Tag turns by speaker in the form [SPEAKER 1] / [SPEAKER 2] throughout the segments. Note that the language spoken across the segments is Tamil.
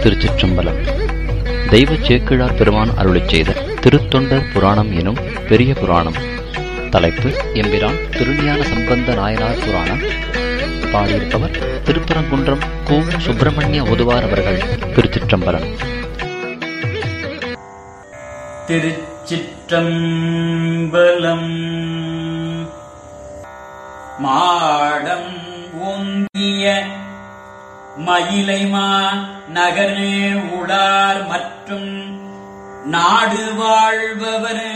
[SPEAKER 1] திருச்சிற்றம்பலம் தெய்வ சேக்கிழார் பெருமான் அருளிச் செய்த திருத்தொண்டர் புராணம் எனும் பெரிய புராணம் தலைப்பு எம்பிரான் திருஞான சம்பந்த நாயனார் புராணம் பாடியிருப்பவர் திருப்பரங்குன்றம் கு சுப்பிரமணிய ஓதுவார் அவர்கள் திருச்சிற்றம்பலம்
[SPEAKER 2] திருச்சிற்றம்பலம் மாடம் ஓங்கிய மயிலைமா நகர் உளார் மற்றும் நாடு வாழ்பவர்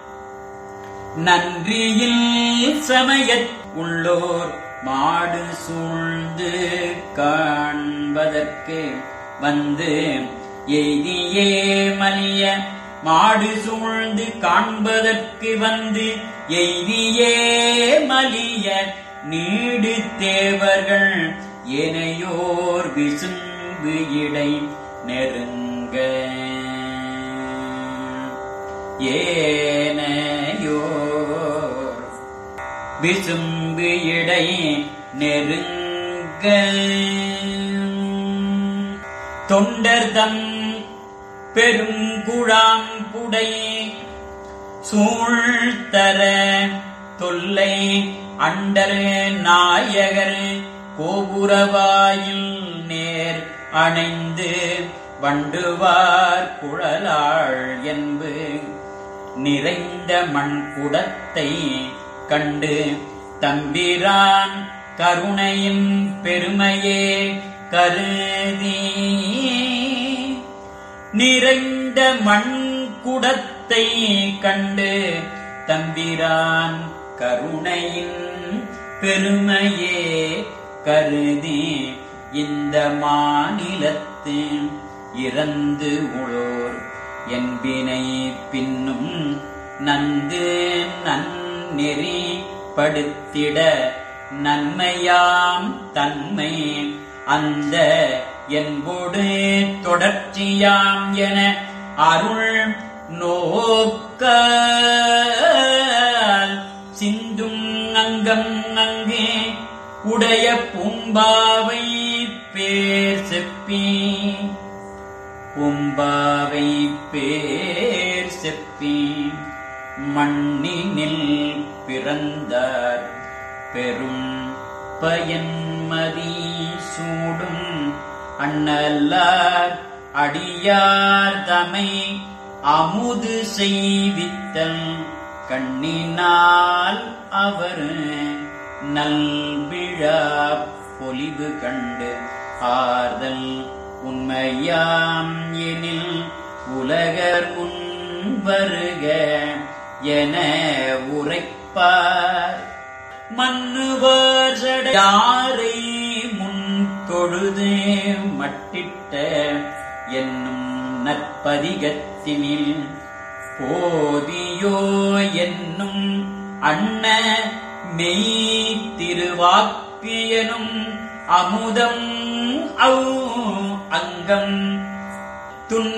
[SPEAKER 2] நன்றியில் சமயத் உள்ளோர் மாடு சூழ்ந்து காண்பதற்கு வந்து எய்தியே மலிய மாடு சூழ்ந்து காண்பதற்கு வந்து எய்தியே மலிய நீடு தேவர்கள் ஏனையோர் விசும்பு இடை நெருங்க ஏனையோர் விசும்பு இடை நெருங்க தொண்டர்தம் பெருங்குழாம் புடை சூழ்த்தர தொல்லை அண்டர் நாயகர் கோபுரவாயில் நேர் அணைந்து வண்டுவார் குழலாள் என்பு நிறைந்த மண்குடத்தை கண்டு தம்பிரான் கருணையின் பெருமையே கருதி நிறைந்த மண்குடத்தை கண்டு தம்பிரான் கருணையின் பெருமையே கருதி இந்த மாநிலத்து இறந்து உளோர் என்பினை பின்னும் நந்து நன்னெறி படுத்திட நன்மையாம் தன்மை அந்த என்போடு தொடர்ச்சியாம் என அருள் நோக்க சிந்தும் அங்கம் அங்கே உடைய பூம்பாவை பேர் செப்பி பூம்பாவை பேர் செப்பி மண்ணினில் பிறந்தார் பெரும் பயன்மதி சூடும் அண்ணலார் அடியார் தமை அமுது செய்வித்தல் கண்ணினால் அவர் நல்விழா பொலிவு கண்டு ஆர்தல் உண்மையாம் எனில் உலகர் முன் வருக என உரைப்பார் மன்னுவர் யாரை முன் தொழுது மட்டிட்ட என்னும் நற்பதிகத்தினில் போதியோ என்னும் அண்ண மெய் திருவாக்கு எனும் அமுதம் அவ் அங்கம் துண்ண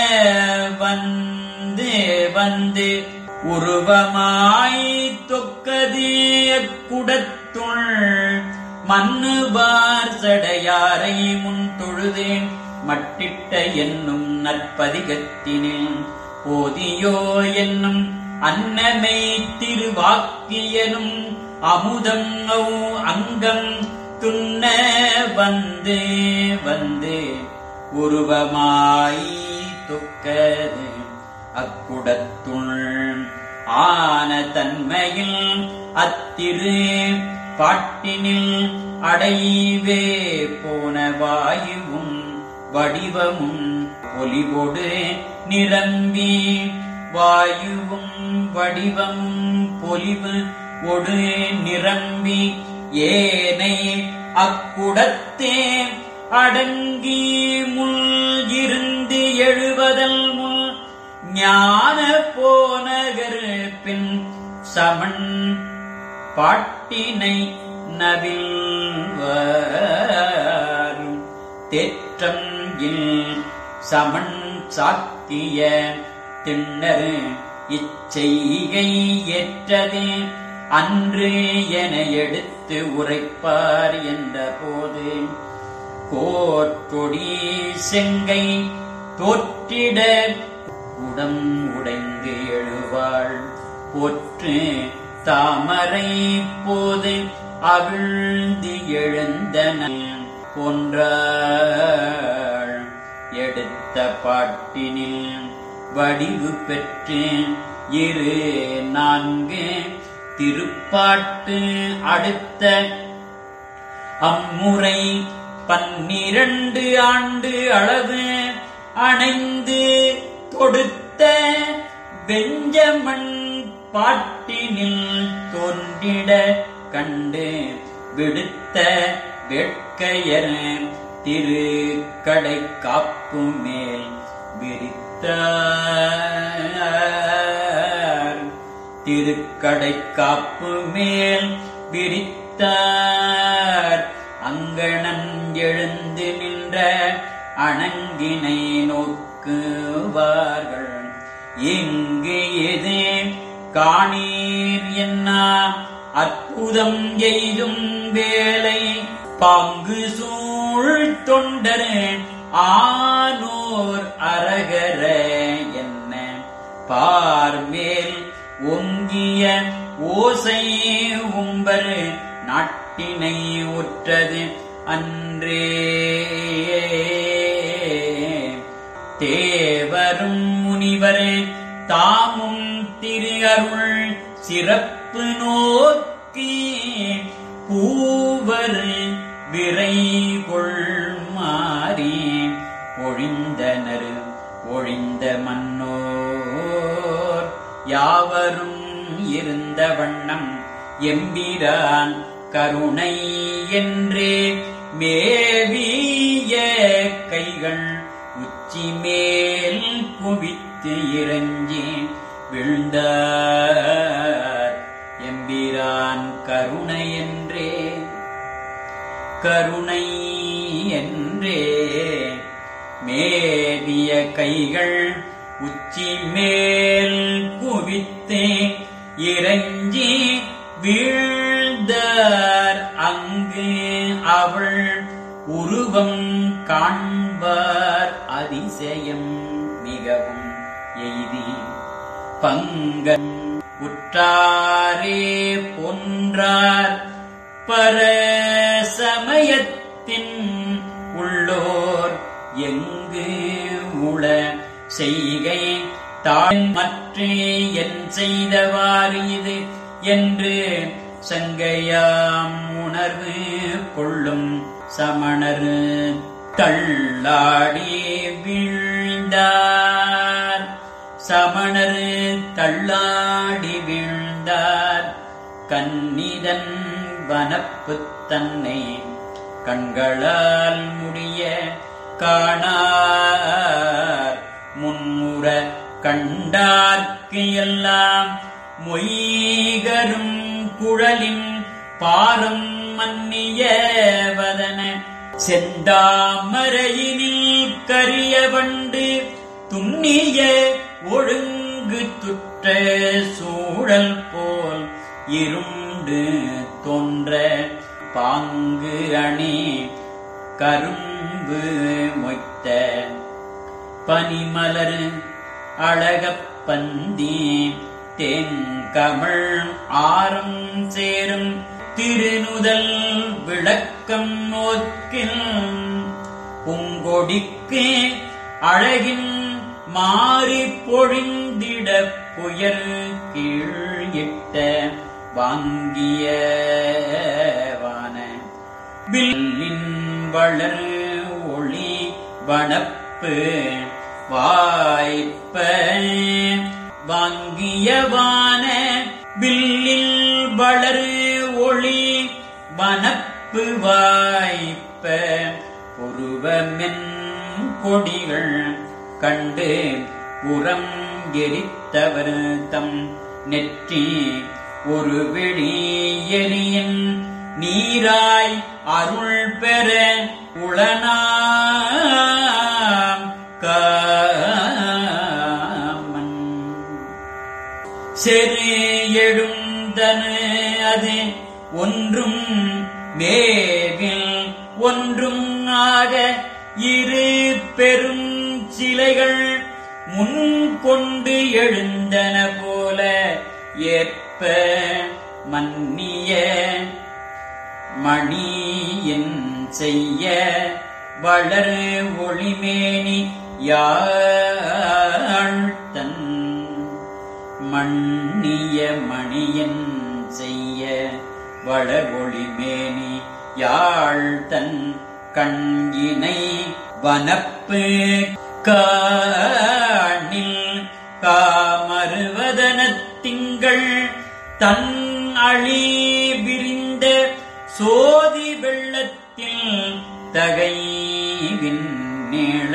[SPEAKER 2] வந்து வந்து உருவமாய் தொக்கது குடத்துள் மண்ணுபார் சடையாரை முன் தொழுதேன் மட்டிட்ட என்னும் நற்பதிகத்தினில் போதியோ என்னும் அன்னமை திருவாக்கியனும் அமுதம் அவ் அங்கம் துண்ண வந்து வந்து உருவமாய் தொக்கது அக்குடத்துள் ஆன தன்மையில் அத்திரு பாட்டினில் அடைவே போன வாயுவும் வடிவமும் ஒலிவோடு நிரம்பி வாயுவும் வடிவமும் பொலிவு ஒடு நிரம்பி ஏனை அக்குடத்தே அடங்கி முள் இருந்து எழுவதல் முள் ஞான போனகர் பின் சமன் பாட்டினை நவில்வார் தேற்றம் இல் சமன் சாத்திய திண்ணர் இச்செய்கை ஏற்றது அன்று என எடுத்து உரைப்பார் என்ற போது கோற்கொடி செங்கை தோற்றிட உடம் உடைந்து எழுவாள் போற்று தாமரை போது அவிழ்ந்து எழுந்தன போன்றாள் எடுத்த பாட்டினில் வடிவு பெற்று இரு நான்கு திருப்பாட்டு அடுத்த அம்முறை பன்னிரண்டு ஆண்டு அளவு அணைந்து தொடுத்த வெஞ்சமண் பாட்டினில் தோன்றிட கண்டு விடுத்த வேட்கையர் திரு கடை காப்பு மேல் விரித்தார் திருக்கடை காப்பு மேல் விரித்தார் அங்கணன் எழுந்து நின்ற அணங்கினை நோக்குவார்கள் இங்கு எது காணீர் என்ன அற்புதம் எய்தும் வேலை பாங்கு சூழ் தொண்டர் ஆனோர் அரகர என்ன பார்மேல் ஒங்கிய ஓசை உம்பர் நாட்டினை உற்றது அன்றே தேவரும் முனிவர் தாமும் திரு அருள் சிறப்பு நோக்கி பூவர் விரைகொள் மாறி ஒழிந்தனர் ஒழிந்த மன்னோர் யாவரும் இருந்த வண்ணம் எம்பிரான் கருணை என்றே மேவிய கைகள் உச்சி மேல் குவித்து இறங்கி விழுந்தார் எம்பிரான் கருணை என்றே கருணை என்றே மேவிய கைகள் உச்சி மேல் குவித்து இறங்கி வீழ்ந்தார் அங்கு அவள் உருவம் காண்பார் அதிசயம் மிகவும் எய்தி பங்கன் உற்றாரே பொன்றார் பரசமயத்தின் உள்ளோர் எங்கு உள செய்கை தாழ் மற்ற என் செய்தவாறு இது என்று சங்கையாம் உணர்வு கொள்ளும் சமணர் தள்ளாடி வீழ்ந்தார் சமணர் தள்ளாடி வீழ்ந்தார் கன்னிதன் வனப்பு தன்னை கண்களால் முடிய காணார் முன்னுற கண்டார்க்கு எல்லாம் மொய்கரும் குழலின் பாரம் மன்னிய வதன செந்தாமரையினில் கரிய வண்டு துண்ணிய ஒழுங்கு துற்ற சூழல் போல் இருண்டு தோன்ற பாங்கு அணி கரும்பு மொய்த்த பனிமலர் அழகப் பந்தி தென்கமள் ஆரம் சேரும் திருநுதல் விளக்கம் நோக்கில் பூங்கொடிக்கு அழகின் மாறி பொழிந்திட புயல் கீழ் இட்ட வாங்கியவான வில்லின் வளர் ஒளி வனப்பு வாய்ப்ப வாங்கியவான வில்லில் வளர் ஒளி வனப்பு வாய்ப்ப புருவமென் கொடிகள் கண்டு புறம் எரித்தவர் தம் நெற்றி ஒரு விழி எரியின் நீராய் அருள் பெற உளனாம் காமன் செரு எழுந்தன அது ஒன்றும் மேவில் ஒன்றும் ஆக இரு பெரும் சிலைகள் முன் கொண்டு எழுந்தன போல ஏற்ப மன்னிய மணியின் செய்ய வளர் ஒளிமேனி யாழ்த்தன் மண்ணிய மணியன் செய்ய வளர் ஒளிமேனி யாழ்த்தன் கண்கினை வனப்பு காணில் காமருவதனத் திங்கள் தன் அழி விரிந்த சோதி வெள்ளத்தில் தகைவின் நீள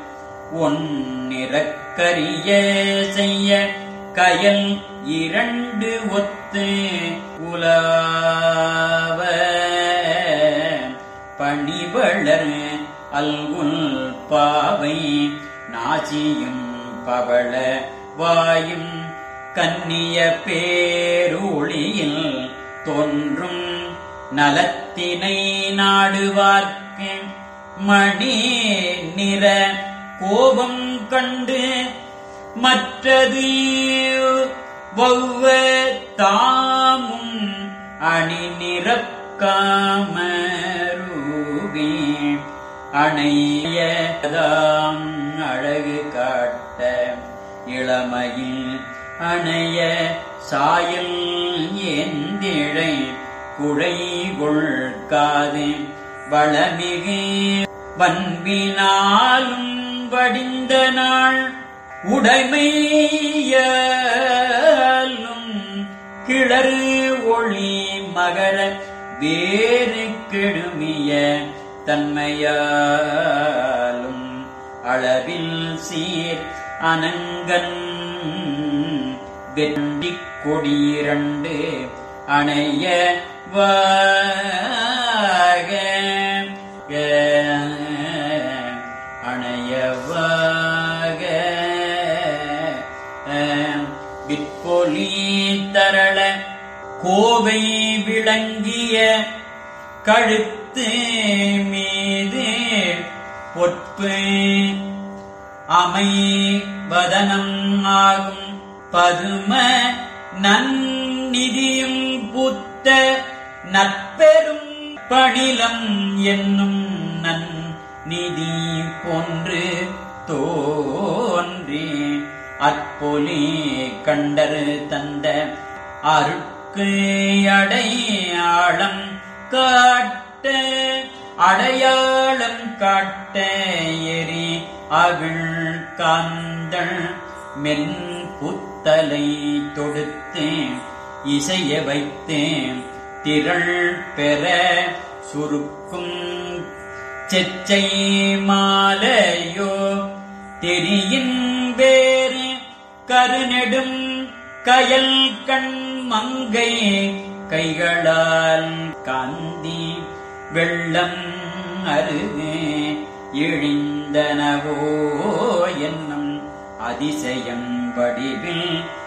[SPEAKER 2] ஒன்னிறக்கரிய செய்ய கயல் இரண்டு ஒத்து உலாவ பணிவளர் அல்குல் பாவை நாசியும் பவள வாயும் கன்னிய பேரொளியில் தோன்றும் நலத்தினை நாடுவார்க்கு மணி நிற கோபம் கண்டு மற்றது வௌவ தாமும் அணி நிறக்காமருவே அணையதாம் அழகு காட்ட இளமையில் அணைய சாயல் ஏந்திழை குழை கொள்காது வளமிகு வன்பினாலும் வடிந்த நாள் உடைமையாலும் கிளறு ஒளி மகர வேறு கெடுமிய தன்மையாலும் அளவில் சீர் அனங்கன் வெண்டிக் கொடியிரண்டு அணைய வாக அணையவாக விற்பொலி தரள கோவை விளங்கிய கழுத்து மீது பொற்பு அமை வதனம் ஆகும் பதும நன்னிதியும் புத்த நற்பெரும் பணிலம் என்னும் நன் நிதி போன்று தோன்றி அற்பொலி கண்டரு தந்த அருட்கு அடையாளம் காட்ட அடையாளம் காட்ட எரி அவிழ் காந்தள் மென் புத்தலை தொடுத்து இசைய வைத்து திரள் பெற சுருக்கும் செச்சை மாலையோ தெரியின் வேறு கருநெடும் கயல் கண் மங்கை கைகளால் காந்தி வெள்ளம் அருகு இழிந்தனவோ என்னும் அதிசயம் வடிவில்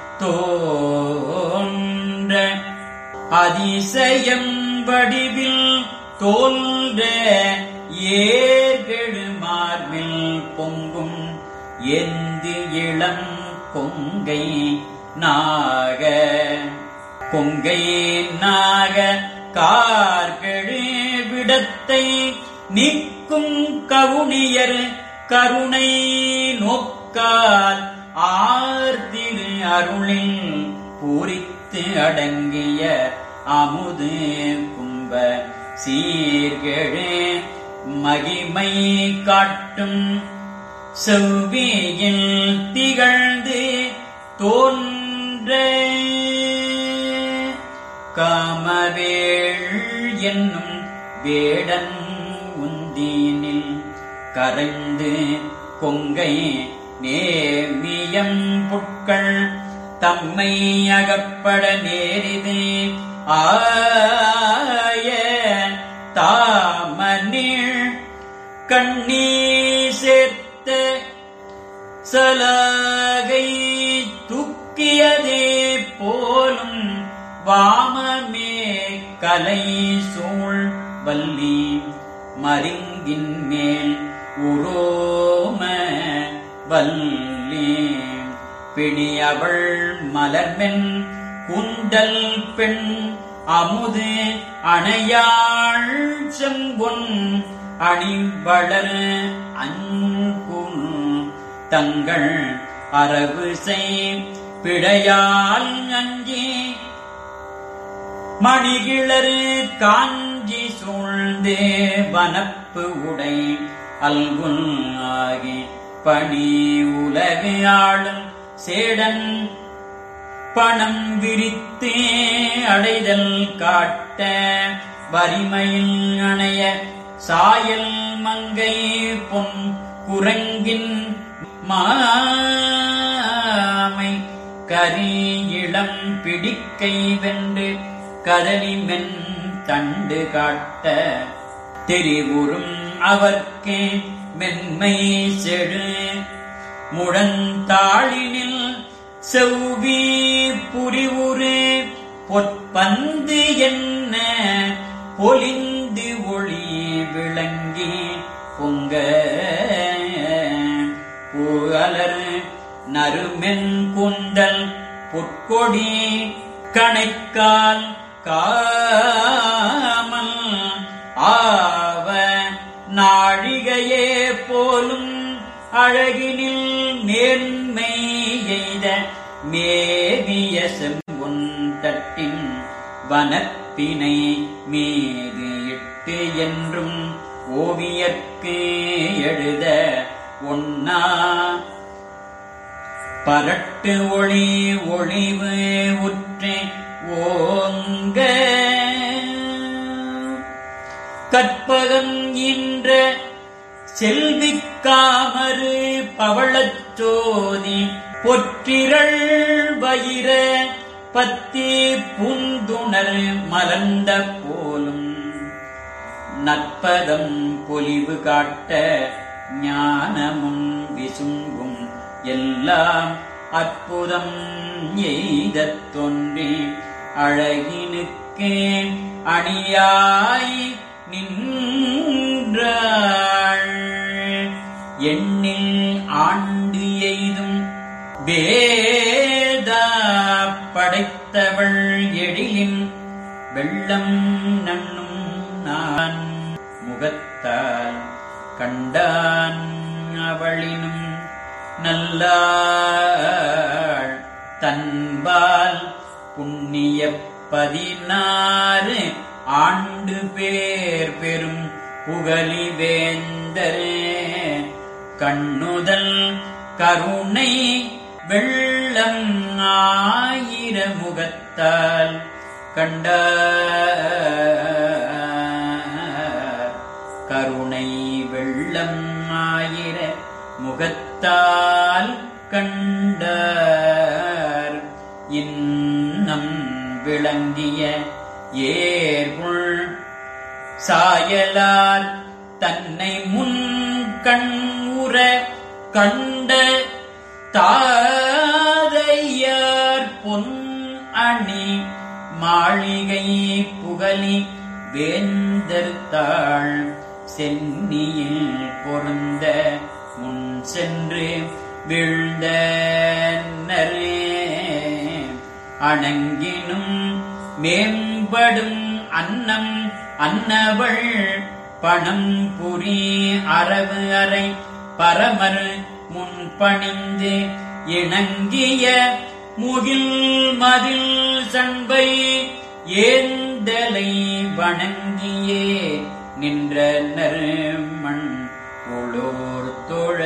[SPEAKER 2] தோன்ற அதிசயம் வடிவில் தோன்ற ஏர்கெடு மார்பில் பொங்கும் எந்து இளம் கொங்கை நாக கொங்கை நாக கார்கெழு விடத்தை நிற்கும் கவுனியர் கருணை நோக்கால் ஆர்திரு அருளில் பூரித்து அடங்கிய அமுது கும்ப சீர்கெழு மகிமை காட்டும் செவ்வியில் திகழ்ந்து தோன்ற காமவேள் என்னும் வேடன் உந்தீனில் கரைந்து கொங்கை நேமியம் புட்கள் தம்மை அகப்பட நேரிது ஆய தாமனில் கண்ணீ சேர்த்த சலகை தூக்கியதே போலும் வாமமே கலை சூழ் வல்லி மருங்கின் மேல் உரோம வல்லி பிணியவள் மலர்மென் குண்டல் பெண் அமுது அணையாள் செம்பொன் அணிவளர் அங்குல் தங்கள் அரவு செய் பிழையால் அஞ்சி மணிகிளறு காஞ்சி சூழ்ந்தே வனப்பு உடை அல்குல் ஆகி பணி உலகு ஆளும் சேடன் பணம் விரித்தே அடைதல் காட்ட வரிமையில் அணைய சாயல் மங்கை பொன் குரங்கின் மாமை கரி இளம் பிடிக்கை வென்று கதலி மென் தண்டு காட்ட தெரிவுறும் அவர்க்கு மென்மை செழு முழந்தாளினில் செவ்வி புரிவுரு பொற்பந்து என்ன பொலிந்து ஒளி விளங்கி பொங்க புகலர் நறுமென் குண்டல் பொற்கொடி கணைக்கால் காமல் ஆவ நாழிகையே போலும் அழகினில் நேர்மை எய்த மேவிய செம்பொன் தட்டின் வனப்பினை மீது இட்டு என்றும் ஓவியர்க்கு எழுத ஒன்னா பரட்டு ஒளி ஒளிவு உற்று ஓங்க கற்பகம் இன்ற செல்விக்காமறு பவளச்சோதி பொற்றிரள் வயிற பத்தி பூந்துணர் மலர்ந்த போலும் நற்பதம் பொலிவு காட்ட ஞானமும் விசும்பும் எல்லாம் அற்புதம் எய்தத் தோன்றி அழகினுக்கு அணியாய் நின்றாள் எண்ணில் ஆண்டு எய்தும் வேதா படைத்தவள் எழிலின் வெள்ளம் நண்ணும் நான் முகத்தால் கண்டான் அவளினும் நல்லாள் தன்பால் புண்ணிய பதினாறு ஆண்டு பேர் பெரும் புகழி வேந்தரே கண்ணுதல் கருணை வெள்ளம் ஆயிர முகத்தால் கண்ட கருணை வெள்ளம் ஆயிர முகத்தால் கண்டார் இன்னம் விளங்கிய ஏர்குள் சாயலால் தன்னை முன் கண் உற கண்ட தாதையார் பொன் அணி மாளிகை புகழி வேந்தர் தாள் சென்னியில் பொருந்த முன் சென்று வீழ்ந்த அணங்கினும் மேம்படும் அன்னம் அன்னவள் பணம் புரி அரவு அறை பரமர் முன் பணிந்து இணங்கிய முகில் மதில் சண்பை ஏந்தலை வணங்கியே நின்றனர் மண் உளோர் தோழ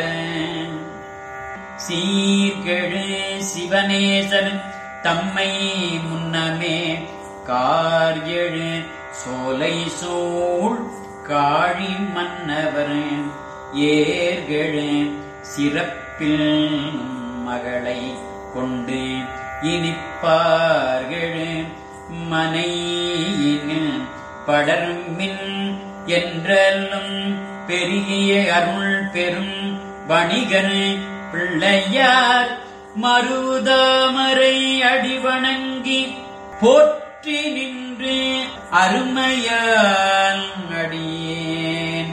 [SPEAKER 2] சீர்கெழு சிவனேசர் தம்மை முன்னமே கார்யெழு சோலை சூழ் காழி மன்னவர் ஏர்கெழு சிறப்பில் மகளை கொண்டு இனிப்பார்களு மனையினில் படர்மின் என்றலும் பெரிய அருள் பெரும் வணிகர் பிள்ளையார் மருதாமரை அடிவணங்கி போற்றி நின்று அருமையால் அடியேன்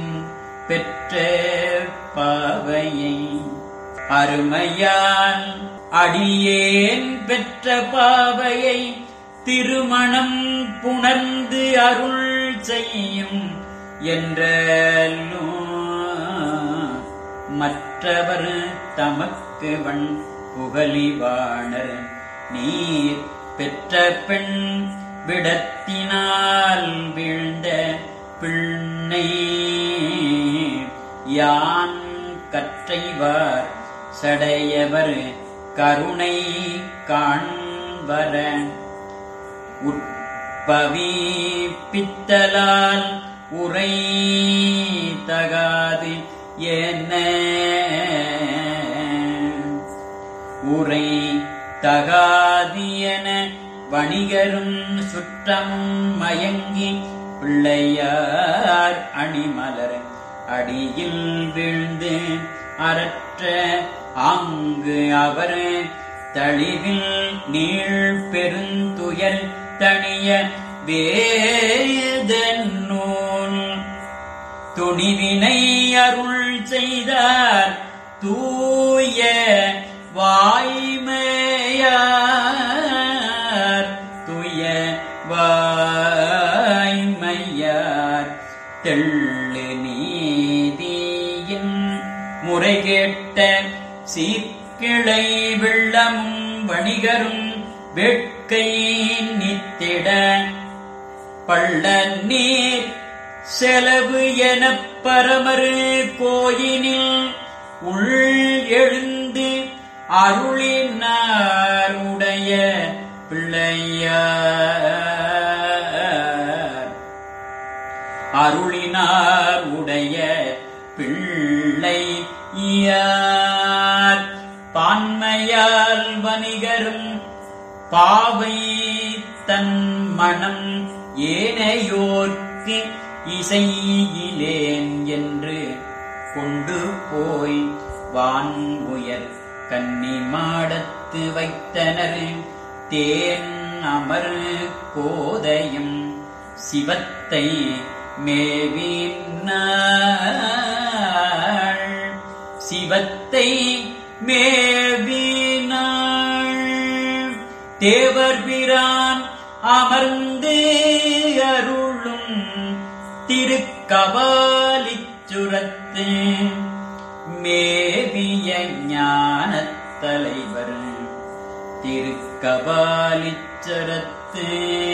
[SPEAKER 2] பெற்ற பாவையை அருமையான் அடியேன் பெற்ற பாவையை திருமணம் புணர்ந்து அருள் செய்யும் என்றோ மற்றவர் தமக்கு வண் புகழிவாணர் நீர் பெற்ற பெண் விடத்தினால் வீழ்ந்த பிள்ளை யான் கற்றைவார் சடையவர் கருணை காண்பர உட்பவி பித்தலால் உரை தகாது என்ன உரை தகாது என வணிகரும் சுற்றமும் மயங்கி பிள்ளையார் அணிமலர் அடியில் வீழ்ந்து அரற்ற ஆங்கு அவர் தளிவில் நீள் பெருந்துயர் தணிய வேத நூல் துணிவினை அருள் செய்தார் தூய வாய்மையார் தூய வாய்மையார் தெள்ளு நீதியின் முறை கேட்ட சீர்கிளை வெள்ளமும் வணிகரும் வேட்கை நித்திட பள்ள நீர் செலவு எனப் பரமரு கோயினில் உள் எழுந்து அருளினாருடைய பிள்ளையார் அருளினார் உடைய பிள்ளை யார் பான்மையால் வணிகரும் பாவை தன் மனம் ஏனையோர்க்கு இசையிலேன் என்று கொண்டு போய் வான் உயர் கன்னி மாடத்து வைத்தனர் தேன் அமர் கோதையும் சிவத்தை மேவினாள் சிவத்தை மேவினாள் தேவர் பிரான் அமர்ந்து அருளும் திருக்கபாலிச்சுரத்து மேவிய ஞானத் தலைவர் திருக்கபாலிச்சரத்து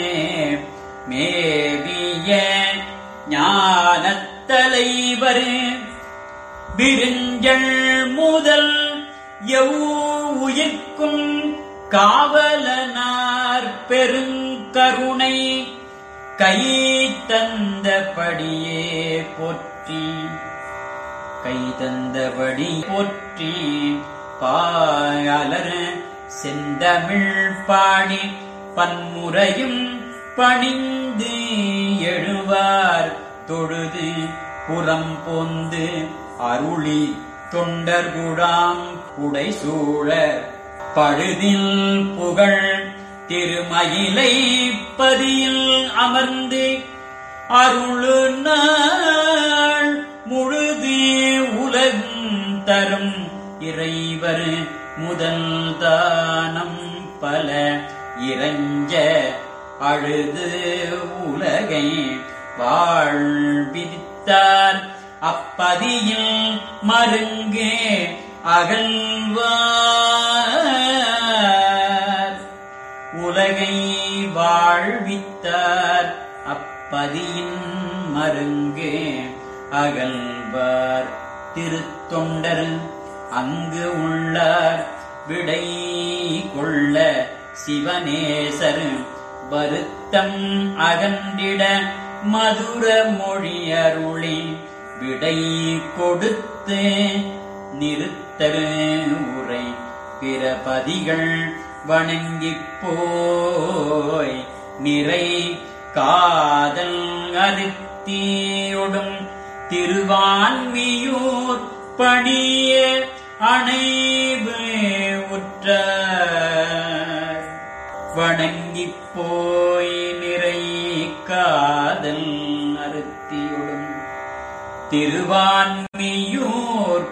[SPEAKER 2] மேவிய ஞானத் தலைவர் விருஞ்சள் முதல் எவ் உயிர்க்கும் காவலனார் பெருங்கருணை கை தந்தபடியே போற்றி கை தந்தபடி போற்றி பாயலர் செந்தமிழ் பாடி பன்முறையும் பணிந்து எழுவார் தொழுது புறம் போந்து அருளி தொண்டர்குடாம் புடைசூழ பழுதில் புகழ் திருமயிலை பதியில் அமர்ந்து அருளு நாள் முழுது உலகும் தரும் இறைவர் முதல் தானம் பல இறஞ்ச அழுது உலகை வாழ்வித்தார் அப்பதியில் மருங்கே அகழ்வார் உலகை வாழ்வித்தார் அப்பதியின் மருங்கே அகழ்வார் திருத்தொண்டர் அங்கு உள்ளார் விடை கொள்ள சிவநேசர் வருத்தம் அகன்றிட மதுர மொழி அருளி விடை கொடுத்து நிறுத்தரு உரை பிறபதிகள் வணங்கிப் போய் நிறை காதல் அரித்தியொடும் திருவான்மியூர் பணிய அணைவு உற்ற வணங்கிப் போய் நிறை காதல் அருத்தியொடும் திருவான்மி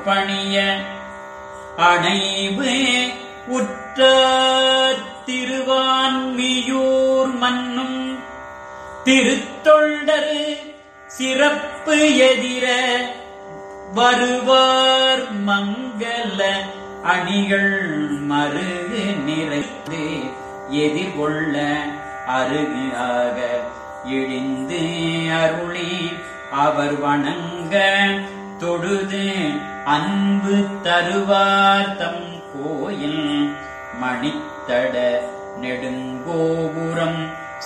[SPEAKER 2] உட்பணிய அணைவு உற்ற திருவான்மியூர் மன்னும் திருத்தொண்டர் சிறப்பு எதிர வருவார் மங்கள அணிகள் மருகு நிறைந்து எதிர்கொள்ள அருகு ஆக இழிந்து அருளி அவர் வணங்க தொழுது அன்பு தருவார் தம் கோயில் மணித்தட நெடுங்கோபுரம்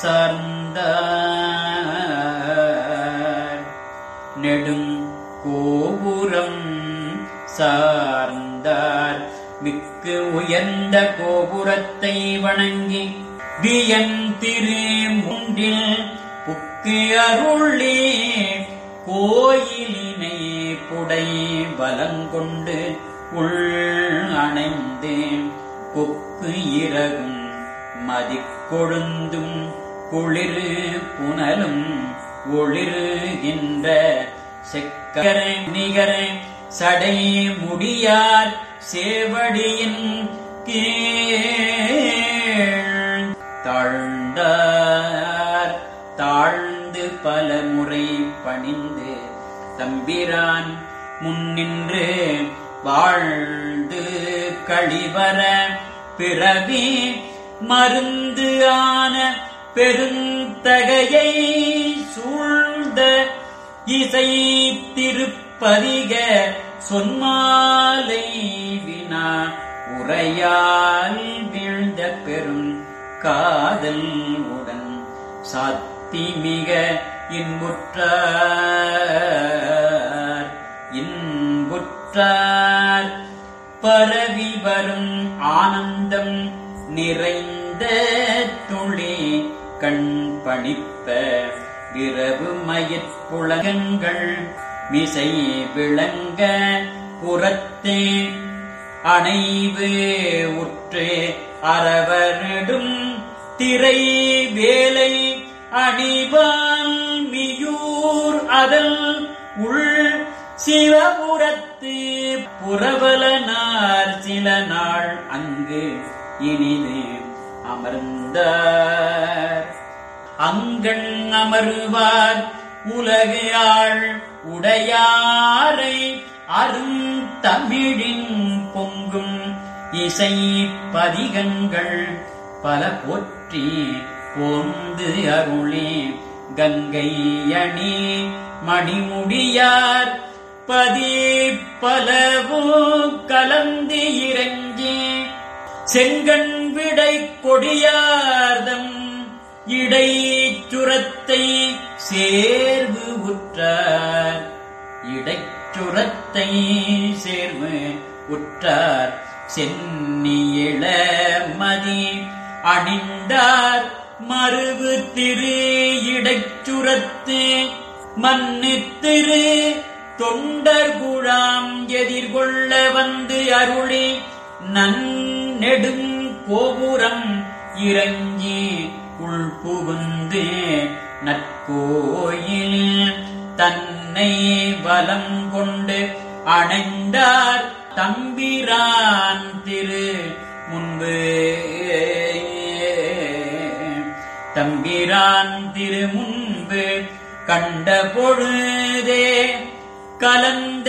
[SPEAKER 2] சார்ந்தார் நெடும் கோபுரம் சார்ந்தார் மிக்கு உயர்ந்த கோபுரத்தை வணங்கி வியன் திரு முண்டில் புக்கு அருளே கோயிலினை புடை பலங்கொண்டு உள் அணைந்து கொக்கு இறகும் மதிக்கொழுந்தும் குளிரு புனலும் ஒளிருகின்ற செக்கர நிகர சடை முடியார் சேவடியின் கீழ் தாழ்ந்தார் தாழ்ந்து பல முறை பணிந்து தம்பிரான் முன்னின்று வாழ்ந்து கழிவர பிறவி மருந்து ஆன பெருந்தகையை சூழ்ந்த இசை திருப்பதிக சொன்மாலை வினா உரையால் வீழ்ந்த பெரும் காதல் உடன் சாத்தி மிக இன்புற்றார் இன்புற்றார் பரவி வரும் ஆனந்தம் நிறைந்த துளி கண் பணிப்ப விரவு மயிர்ப்புலகங்கள் மிசை விளங்க புறத்தே அணைவு உற்று அரவரிடும் திரை வேலை அணிவால் மியூர் அதல் உள் சிவபுரத்து புறவலனார் சில நாள் அங்கு இனிது அமர்ந்தார் அங்கண் அமருவார் உலகு ஆள் உடையாரை அரும் தமிழின் பொங்கும் இசை பதிகங்கள் பல போற்றி போந்து அருளி கங்கை அணி மணிமுடியார் பதி பலவோ கலந்து இறங்கி செங்கண் விடை கொடியார்தம் இடை சுரத்தை சேர்வு உற்றார் இடைச்சுரத்தை சேர்வு உற்றார் சென்னியிள மதி அணிந்தார் மருவு திரு இடைச்சுரத்து மன்னு திரு தொண்டர் குழாம் எதிர்கொள்ள வந்து அருளி நன்னெடும் கோபுரம் இறங்கி உள் புகுந்து நற்கோயில் தன்னை வலம் கொண்டு அணைந்தார் தம்பிரான் திரு முன்பு தம்பிரான் திரு முன்பு கண்ட பொழுதே கலந்த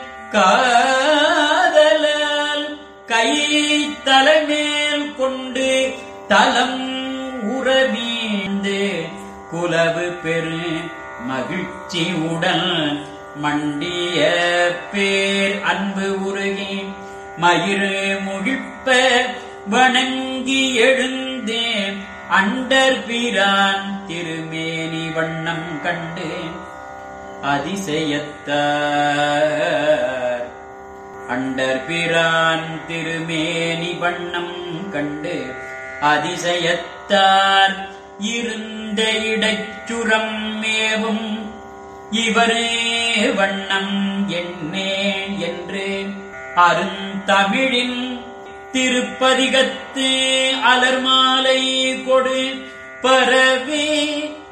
[SPEAKER 2] காதலால் கை தலைமேல் கொண்டு தலம் உறவீந்து குலவு பெரு மகிழ்ச்சி உடல் மண்டிய பேர் அன்பு உருகி மயிறு முகிழ்ப்ப வணங்கி எழுந்தே அண்டர் பிரான் திருமேனி வண்ணம் கண்டு அதிசயத்தார் அண்டர் பிரான் திருமேனி வண்ணம் கண்டு அதிசயத்தார் இருந்த இடைச்சுரம் மேவும் இவரே வண்ணம் என்னே என்று அருந்தமிழின் திருப்பதிகத்து அலர்மாலை கொடு பரவி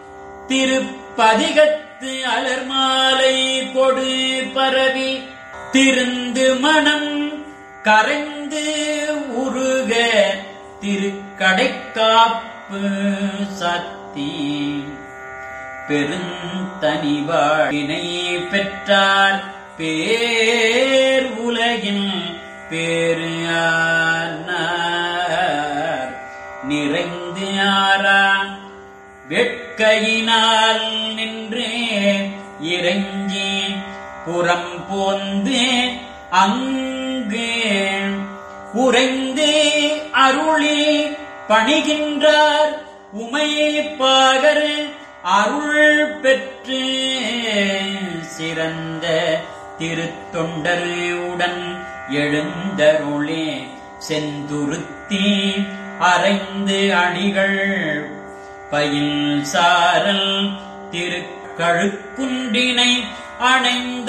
[SPEAKER 2] திருப்பதிகத்து அலர்மாலை கொடு பரவி திருந்து மனம் கரைந்து உருக திருக்கடைக்காப்பு சாத்தி பெருந்தனிவாழினை பெற்றார் பேர் உலகின் பேரு ஆனார் நிறைந்து ஆறான் வெட்கையினால் நின்று இறைஞ்சி புறம் போந்து அங்கு உறைந்து அருளி பணிகின்றார் உமைப்பாகர் அருள் பெற்று சிறந்த திருத்தொண்டர் உடன் எழுந்தருளே செந்துருத்தி அரைந்து அணிகள் பயில் சாரல் திருக்கழுக்குன்றினை அணைந்த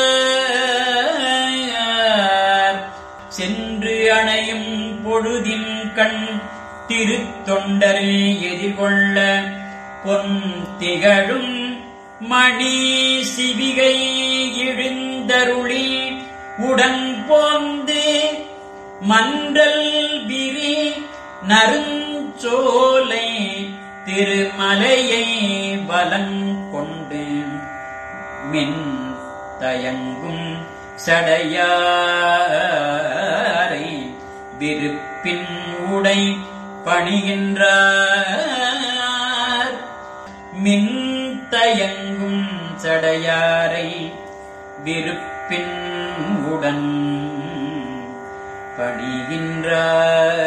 [SPEAKER 2] சென்று அணையும் பொழுதின் கண் திருத்தொண்டரை எதிர்கொள்ள பொன் திகழும் மணி சிவிகை இழுந்தருளி உடன் போந்து மன்றல் விரி நருஞ்சோலை திருமலையை வலங்கொண்டு மின் தயங்கும் சடையாரை விருப்பின் உடை பணிகின்றார் மின் தயங்கும் சடையாரை விருப்பின் உடன் பணிகின்றார்